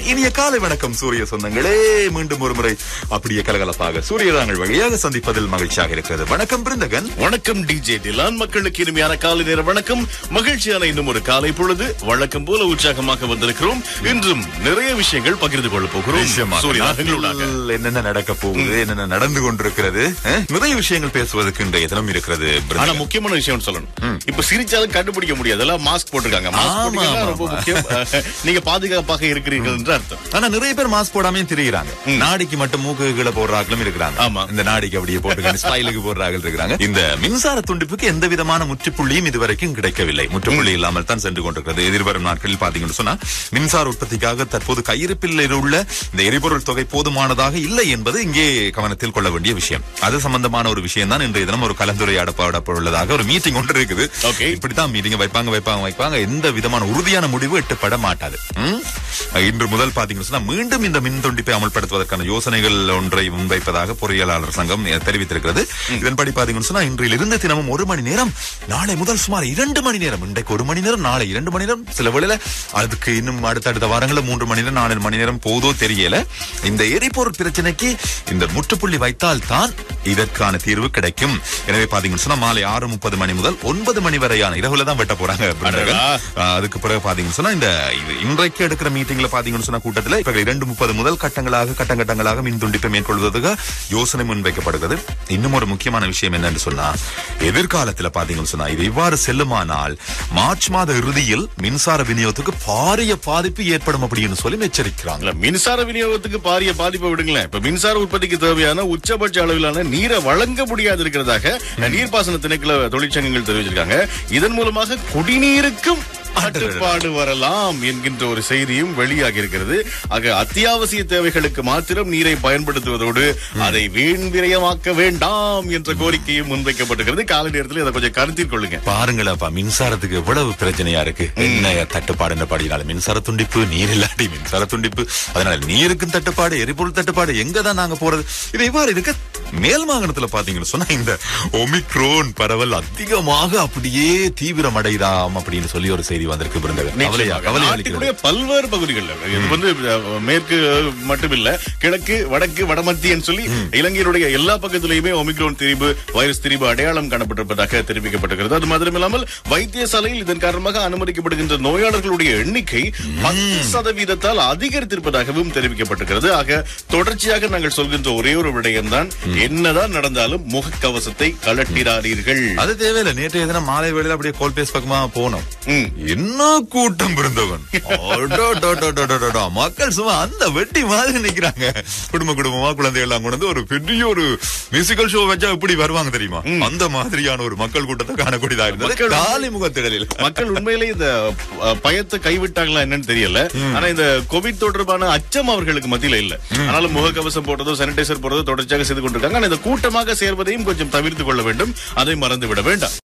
இனிய காலை வணக்கம் சூரிய சொந்தங்களே மீண்டும் ஒரு முறை அப்படியே கலகலப்பாக சூரிய தாங்கள் வழியாக சந்திப்பதில் மகிழ்ச்சியாக இருக்கிறது வணக்கம் பிருந்தகன் வணக்கம் டிஜே டிலான் மக்களுக்கு இனிமையான காலை நேர வணக்கம் மகிழ்ச்சியான இன்னும் ஒரு காலை பொழுது வழக்கம் போல உற்சாகமாக வந்திருக்கிறோம் இன்றும் நிறைய விஷயங்கள் பகிர்ந்து கொள்ள போகிறோம் நிச்சயமாக. சூரியன் எங்களூடாக. நாட்டில் என்னென்ன நடக்க போகுது என்னென்ன நடந்து கொண்டிருக்கிறது அஹ், நிறைய விஷயங்கள் பேசுவதற்கு இன்றைய தினம் இருக்கிறது ஆனா பிருந்தகன். முக்கியமான விஷயம் சொல்லணும் இப்ப சிரிச்சாலும் கண்டுபிடிக்க முடியாது எல்லாம் மாஸ்க் போட்டிருக்காங்க மாஸ்க் ஆமா, போட்டிருக்காங்க ஆமா, ரொம்ப ஆமா. முக்கியம் நீங்க பாதுகாப்பாக இருக்கிறீர்கள் என்று அர்த்தம் ஆனா நிறைய பேர் மாஸ்க் போடாம திரிகிறாங்க நாடிக்கு மட்டும் மூக்கு கீழே போடுறாங்களும் இருக்கிறாங்க ஆமா. இந்த நாடிக்கு அப்படியே போட்டுக்காங்க ஸ்டைலுக்கு போடுறாங்க இருக்கிறாங்க இந்த மின்சார துண்டிப்புக்கு எந்த விதமான முற்றுப்புள்ளியும் இதுவரைக்கும் கிடைக்கவில்லை முற்றுப்புள்ளி இல்லாமல் தான் சென்று கொண்டிருக்கிறது எதிர்வரும் நாட்களில் பாத்தீங்கன்னு சொன்னா மின்சார உற்பத்திக்காக தற்போது கையிருப்பில் உள்ள இந்த எரிபொருள் தொகை போதுமானதாக இல்லை என்பது இங்கே கவனத்தில் கொள்ள வேண்டிய விஷயம் அது சம்பந்தமான ஒரு விஷயம் தான் இன்றைய தினம் ஒரு கலந்துரையாடப்படப்பட்டுள்ளதாக ஒரு மீட்டிங் ஒன்று இருக்குது Okay. இப்படித்தான் மீட்டிங் வைப்பாங்க வைப்பாங்க வைப்பாங்க எந்த விதமான உறுதியான முடிவு எட்டப்பட மாட்டாது ம்? இன்று முதல் பாத்தீங்கன்னு சொன்னா மீண்டும் இந்த மின் துண்டிப்பை அமல்படுத்துவதற்கான யோசனைகள் ஒன்றை முன்வைப்பதாக பொறியியலாளர் சங்கம் அஹ், தெரிவித்திருக்கிறது இதன்படி பாத்தீங்கன்னு சொன்னா இன்றிலிருந்து தினமும் ஒரு மணி நேரம் நாளை முதல் சுமார் இரண்டு மணி நேரம் இன்றைக்கு ஒரு மணி நேரம் நாளை இரண்டு மணி நேரம் சில வேளையில அதுக்கு இன்னும் அடுத்தடுத்த வாரங்களில் மூன்று மணி நேரம் நாலு மணி நேரம் போதோ தெரியல இந்த எரிபொருள் பிரச்சனைக்கு இந்த முற்றுப்புள்ளி வைத்தால் தான் இதற்கான தீர்வு கிடைக்கும் எனவே பாத்தீங்கன்னு சொன்னா மாலை ஆறு முப்பது மணி முதல் ஒன்பது மணி வரையான இரவுல தான் வெட்ட போறாங்க பிருந்தகன். அடடா. ஆஹ் அதுக்கு பிறகு பாத்தீங்கன்னு சொன்னா இந்த இது இன்றைக்கு எடுக்கிற மீட்டிங்ல பாத்தீங்கன்னு சொன்னா கூட்டத்துல இப்ப இரண்டு முப்பது முதல் கட்டங்களாக கட்டம் கட்டங்களாக மின் துண்டிப்பை மேற்கொள்வதற்கு யோசனை முன்வைக்கப்படுகிறது இன்னும் ஒரு முக்கியமான விஷயம் என்னன்னு சொன்னா எதிர்காலத்துல பாத்தீங்கன்னு சொன்னா இது இவ்வாறு செல்லுமானால் மார்ச் மாத இறுதியில் மின்சார விநியோகத்துக்கு பாரிய பாதிப்பு ஏற்படும் அப்படின்னு சொல்லி எச்சரிக்கிறாங்க இல்ல, மின்சார விநியோகத்துக்கு பாரிய பாதிப்பை விடுங்களேன் இப்ப மின்சார உற்பத்திக்கு தேவையான உச்சபட்ச அளவிலான நீரை வழங்க முடியாது இருக்கிறதாக நீர்ப்பாசன திணைக்கள தொழிற்சங்கங்கள் தெரிவிச்சிருக்காங்க இதன் மூலமாக குடிநீருக்கும் தட்டுப்பாடு வரலாம் என்கின்ற ஒரு செய்தியும் வெளியாகி இருக்கிறது ஆக அத்தியாவசிய தேவைகளுக்கு மாத்திரம் நீரை பயன்படுத்துவதோடு அதை வீண் விரயமாக்க வேண்டாம் என்ற கோரிக்கையும் முன்வைக்கப்பட்டிருக்கிறது காலை நேரத்தில் இதை கொஞ்சம் கருத்தில் கொள்ளுங்க பாருங்களேப்பா மின்சாரத்துக்கு எவ்வளவு பிரச்சனையா இருக்கு என்ன தட்டுப்பாடு படினால மின்சார துண்டிப்பு நீர் இல்லாட்டி மின்சார துண்டிப்பு அதனால நீருக்கும் தட்டுப்பாடு எரிபொருள் தட்டுப்பாடு எங்க தான் நாங்க போறது இது இவ்வாறு இருக்க மேல் மாகாணத்துல பாத்தீங்கன்னு சொன்னா இந்த ஒமிக்ரோன் பரவல் அதிகமாக அப்படியே தீவிரமடைதாம் அப்படின்னு சொல்லி ஒரு செய்தி வந்திருக்கு பிருந்தகன் கவலையா கவலை நாட்டினுடைய பல்வேறு பகுதிகளில் இது வந்து அஹ், மேற்கு மட்டுமில்ல கிழக்கு வடக்கு வடமத்தியன்னு சொல்லி இலங்கையினுடைய எல்லா பக்கத்திலுமே ஒமிக்ரோன் திரிபு வைரஸ் திரிபு அடையாளம் காணப்பட்டிருப்பதாக தெரிவிக்கப்பட்டிருக்கிறது அது மாத்திரமில்லாமல் வைத்தியசாலையில் இதன் காரணமாக அனுமதிக்கப்படுகின்ற நோயாளர்களுடைய எண்ணிக்கை பத்து சதவீதத்தால் அதிகரித்திருப்பதாகவும் தெரிவிக்கப்பட்டிருக்கிறது ஆக தொடர்ச்சியாக நாங்கள் சொல்கின்ற ஒரே ஒரு விடயம்தான் என்னதான் நடந்தாலும் முகக்கவசத்தை கலட்டிடாதீர்கள் அது தேவையில்லை நேற்றைய தினம் மாலை வேளையில அப்படியே கோல் பேஸ் பக்கமா போனோம் ம். என்ன கூட்டம் பிறந்தவன் அடடடடடடடடா. மக்கள் சும்மா அந்த வெட்டி மாதிரி நிக்கிறாங்க குடும்ப குடும்பமா குழந்தைகள் எல்லாம் கொண்டு வந்து ஒரு பெரிய ஒரு மியூசிக்கல் ஷோ வச்சா எப்படி வருவாங்க தெரியுமா அந்த மாதிரியான ஒரு மக்கள் கூட்டத்தை காணக்கூடியதா இருந்தது மக்கள் காலி முகத்திடலில் மக்கள் உண்மையிலே இந்த அஹ், பயத்தை கைவிட்டாங்களா என்னன்னு தெரியல ஆனா இந்த கோவிட் தொடர்பான அச்சம் அவர்களுக்கு மத்தியில இல்ல ஆனாலும் முகக்கவசம் போடுறதோ சானிடைசர் போடுறதோ தொடர்ச்சியாக செய்து கொண்டிருக்காங்க ஆனா இந்த கூட்டமாக சேர்வதையும் கொஞ்சம் தவிர்த்து கொள்ள வேண்டும் அதை மறந்து விட வேண்டாம்